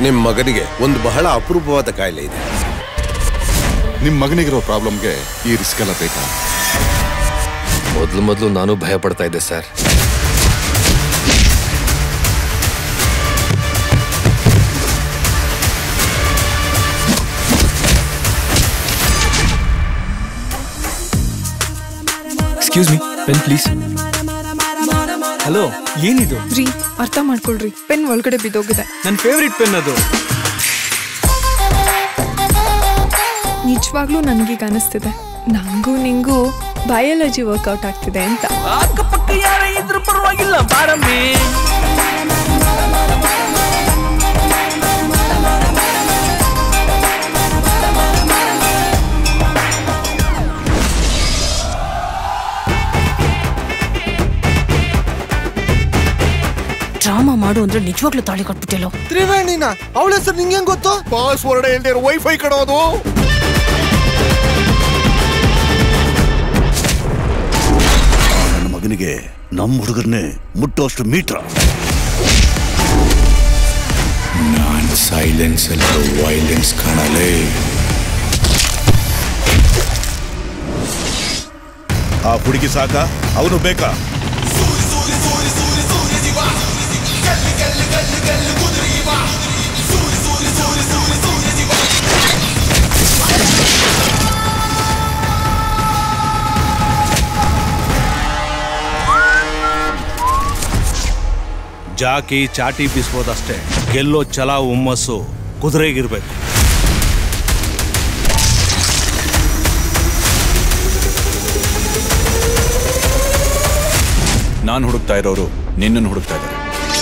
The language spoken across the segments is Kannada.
ನಿಮ್ ಮಗನಿಗೆ ಒಂದು ಬಹಳ ಅಪರೂಪವಾದ ಕಾಯಿಲೆ ಇದೆ ನಿಮ್ ಮಗನಿಗಿರೋ ಪ್ರಾಬ್ಲಮ್ಗೆ ಈ ರಿಸ್ಕ್ ಎಲ್ಲ ಬೇಕಾ ಮೊದಲು ಮೊದಲು ನಾನು ಭಯ ಪಡ್ತಾ ಇದ್ದೆ sir excuse me pen please hello ಏನಿದು ರೀ ಅರ್ಥ ಮಾಡ್ಕೊಳ್ರಿ ಪೆನ್ ಒಳಗಡೆ ಬಿದ್ದೋಗಿದೆ ನನ್ನ ಫೇವ್ರೆಟ್ ಪೆನ್ ಅದು ನಿಜವಾಗ್ಲೂ ನನಗೀಗ ಅನಿಸ್ತಿದೆ ನಂಗೂ ನಿಂಗೂ ಬಯಾಲಜಿ ವರ್ಕೌಟ್ ಆಗ್ತಿದೆ ಅಂತ ಅಕ್ಕಪಕ್ಕ ಯಾರೇ ಇದ್ರೂ ಪರವಾಗಿಲ್ಲ ಬಾರಮ್ಮಿ ಡ್ರಾಮಾ ಮಾಡು ಅಂದ್ರೆ ನಿಜವಾಗ್ಲೂ ತಾಳಿ ಕಟ್ಬಿಟ್ಟಿಲ್ಲೋ ತ್ರಿವೇಣಿನ ಅವಳ ಹೆಸರು ನಿಂಗೆ ಹೆಂಗ್ ಗೊತ್ತು ಪಾಸ್ವರ್ಡ್ ಇಲ್ದೇ ವೈಫೈ ಕಡೋದು ನನ್ನ ಮಗನಿಗೆ ನಮ್ಮ ಹುಡುಗರನ್ನೇ ಮುಟ್ಟೋಷ್ಟು ಮೀಟ್ರ ನಾನ್ ಸೈಲೆನ್ಸ್ ಅಲ್ಲ ವೈಲೆನ್ಸ್ ಕಾಣಲೇ ಆ ಹುಡುಗಿ ಸಾಕ ಅವನು ಬೇಕಾ ಜಾಕಿ ಚಾಟಿ ಬೀಸ್ಬೋದಷ್ಟೇ ಗೆಲ್ಲೋ ಛಲ ಹುಮ್ಮಸ್ಸು ಕುದುರೆಗಿರ್ಬೇಕು ನಾನು ಹುಡುಕ್ತಾ ಇರೋರು ನಿನ್ನನ್ನು ಹುಡುಕ್ತಾ ಇದ್ದಾರೆ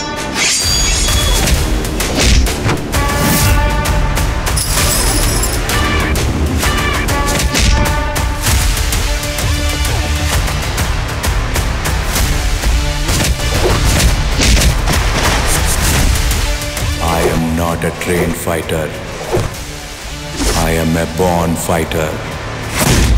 I am not a trained fighter. I am a born fighter.